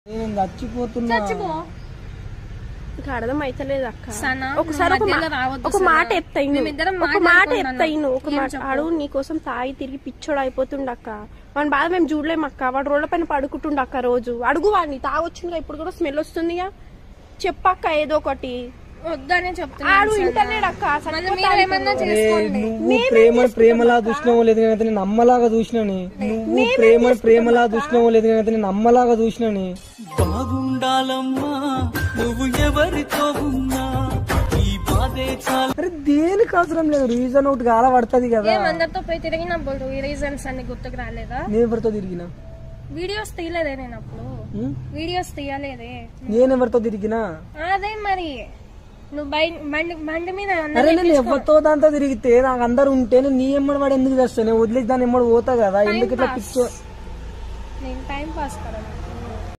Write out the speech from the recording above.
నేను చచ్చిపోతున్నా చచ్చిపో ఇంకా అర్థం అయితలేదు అక్క సనా, ఒకసారి ఒక నువ్వు మా- మధ్యలో రావద్దు ఒక సనా. మాట ఎత్తాయిను మేమిద్దరం ఒక మాట మాట్లాడుకుంటున్నాం. ఎత్తాయిను ఒక ఏం మాట చెప్పు? ఆడు నీకోసం తాగి తిరిగి పిచ్చోడు అయిపోతుండు అక్క వాడి బాధ మేము చూడలేము అక్క వాడు రోడ్ల పైన పడుకుంటుండు అక్క రోజు అడుగు వాడిని తాగొచ్చిందిగా ఇప్పుడు కూడా స్మెల్ వస్తుందిగా చెప్పక్క ఏదో ఒకటి వద్దనే చెప్తున్నా ఆడు ఇంటర్నెట్ అక్క మళ్ళీ మీరు ఏమన్నా అరే, చేసుకోండి నువ్వు ప్రేమ ప్రేమలా చూసినావో లేదు కానీ నేను అమ్మలాగా చూసినాని నువ్వు ప్రేమ ప్రేమలా చూసినావో లేదు కానీ నేను అమ్మలాగా చూసినాని బాగుండాలమ్మా నువ్వు ఎవరితో ఉన్నా ఈ బాధే చాలా అరే దేనికి అవసరం లేదు రీజన్ ఒకటి కాల పడుతుంది కదా ఏం అందరితో పోయి తిరిగినప్పుడు ఈ రీజన్స్ అన్ని గుర్తుకు రాలేదా నేను ఎవరితో తిరిగినా వీడియోస్ తీయలేదే నేను అప్పుడు ఉం? వీడియోస్ తీయలేదే నేను ఎవరితో తిరిగినా అదే మరి నువ్వు బై- బండి బండి మీద ఏమన్నా అరే నేను ఎవరితో దాంతో తిరిగితే నాకు అందరు ఉంటే నేను నీ ఎమ్మడి వాడు ఎందుకు చేస్తాను నేను వదిలేసి దాన్ని ఎమ్మడి పోతా కదా ఎందుకు ఇట్లా పిచ్చో నేను టైం పాస్ కదా